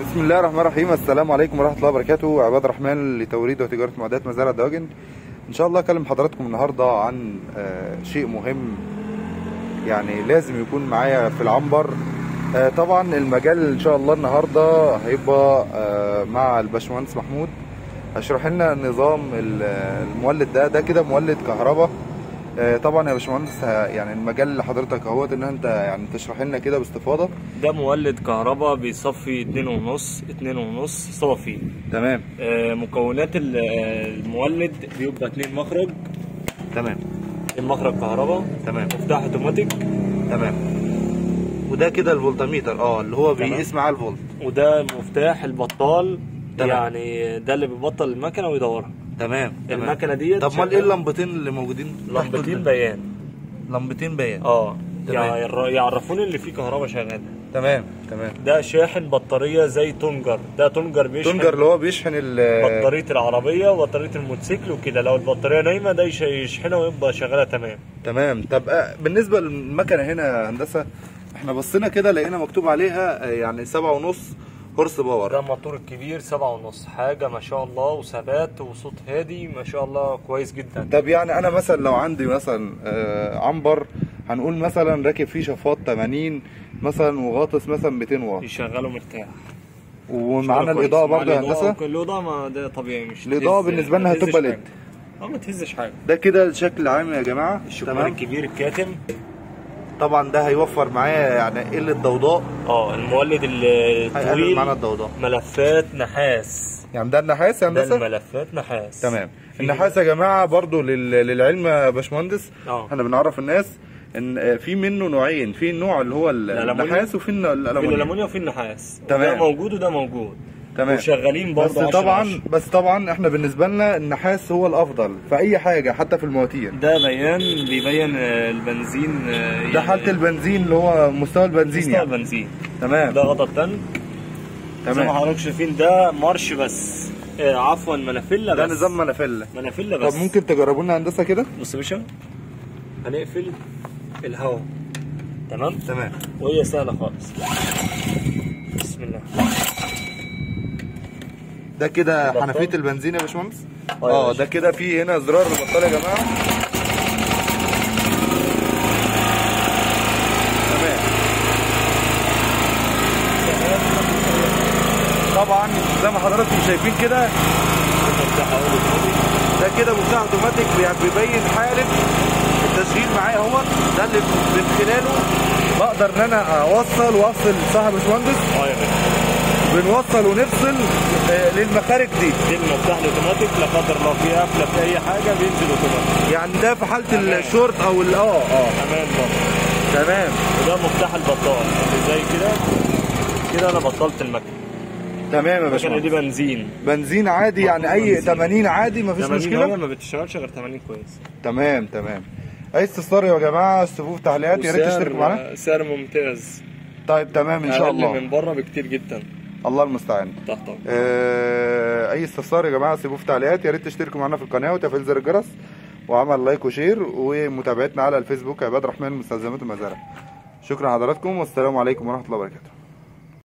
بسم الله الرحمن الرحيم السلام عليكم ورحمه الله وبركاته عباد الرحمن لتوريد وتجاره معدات مزارع الدواجن ان شاء الله اكلم حضراتكم النهارده عن آه، شيء مهم يعني لازم يكون معايا في العنبر آه، طبعا المجال ان شاء الله النهارده هيبقى آه، مع الباشمهندس محمود هيشرح لنا نظام ال- المولد ده ده كده مولد كهرباء آه، طبعا يا باشمهندس ه- يعني المجال لحضرتك اهوت ان انت يعني تشرح لنا كده باستفاضه ده مولد كهرباء بيصفي اتنين ونص اتنين ونص صافي تمام آه، مكونات ال- آه، المولد بيبقى اتنين مخرج تمام اتنين مخرج كهرباء تمام مفتاح اوتوماتيك تمام وده كده الفولتميتر اه اللي هو تمام. بيقيس معاه الفولت وده مفتاح البطال تمام. يعني ده اللي بيبطل المكنه ويدورها تمام تمام المكنه ديت طب امال ايه شغالة اللمبتين اللي موجودين تحت لمبتين ال- بيان لمبتين بيان اه تمام. يعر- يعرفوني اللي فيه كهرباء شغاله تمام تمام ده شاحن بطاريه زي تونجر ده تونجر بيشحن تونجر اللي هو بيشحن ال بطاريه العربيه وبطاريه الموتوسيكل وكده لو البطاريه نايمه ده يش- يشحنها ويبقى شغاله تمام تمام طب آه، بالنسبه للمكنه هنا يا هندسه احنا بصينا كده لقينا مكتوب عليها آه، يعني سبعة ونص هورس باور ده موتور الكبير سبعة ونص حاجة ما شاء الله وثبات وصوت هادي ما شاء الله كويس جدا طب يعني انا مثلا لو عندي مثلا آه، عنبر هنقول مثلا راكب فيه شفاط 80 مثلا وغاطس مثلا 200 واط يشغله مرتاح ومعانا كويس. الاضاءه مع برضه يا الإضاءة هندسه وكل- الإضاءة ما ده طبيعي مش الإضاءة تهز- بالنسبة لنا ما تهزش هتبقى حاجة. LED. اه ما تهزش حاجة ده كده الشكل العام يا جماعه الشكمان الكبير الكاتم طبعا ده هيوفر معايا يعني قله ضوضاء اه المولد ال- هيقلل الطويل معانا الضوضاء ملفات نحاس يعني ده النحاس يا ده هندسه الملفات نحاس تمام في- النحاس يا جماعه برضو لل... للعلم يا باشمهندس اه. احنا بنعرف الناس ان في منه نوعين في النوع اللي هو ال- الألمونيوم. النحاس وفي الن- في الالومنيوم الالومنيوم وفي النحاس تمام. ده موجود وده موجود تمام وشغالين بس برضه طبعا بس طبعا احنا بالنسبه لنا النحاس هو الافضل في اي حاجه حتى في المواتير ده بيان بيبين آه، البنزين آه، ده حاله البنزين اللي هو مستوى البنزين مستوى يعني البنزين تمام ده غطا التانك زي ما تمام حضرتك شايفين ده مارش بس آه عفوا منافيلا ده بس نظام منافله منافيلا بس طب ممكن تجربوا لنا هندسه كده بص يا باشا هنقفل الهواء تمام تمام وهي سهله خالص بسم الله ده كده البطال. حنفيه البنزين يا باشمهندس اه يا اه باشا. ده كده في هنا زرار البطال يا جماعه تمام طبعا زي ما حضراتكم شايفين كده ده كده مفتاح اوتوماتيك يعني بيبين حاله التشغيل معايا اهو ده اللي من خلاله بقدر ان انا اوصل وافصل صاحب باشمهندس اه يا باشا بنوصل ونفصل آه، للمخارج دي دي المفتاح الاوتوماتيك لا قدر الله في قفله في اي حاجه بينزل اوتوماتيك يعني ده في حاله الشورت او ال- اه اه امان برضه تمام وده مفتاح البطال اللي زي كده كده انا بطلت المكنه تمام يا المكنه دي باشمهندس بنزين بنزين عادي يعني اي بنزين. 80 عادي مفيش 80 مشكله هي ما بتشتغلش غير 80 كويس تمام تمام اي استفسار يا جماعه الصفوف تعليقات يا ريت وسعر- تشتركوا معانا سعر ممتاز طيب تمام ان شاء أقل الله من بره بكتير جدا الله المستعان تحت أمرك. آه، اي استفسار يا جماعه سيبوه في تعليقات يا ريت تشتركوا معنا في القناه وتفعيل زر الجرس وعمل لايك وشير ومتابعتنا على الفيسبوك عباد الرحمن مستلزمات المزارع شكرا لحضراتكم والسلام عليكم ورحمه الله وبركاته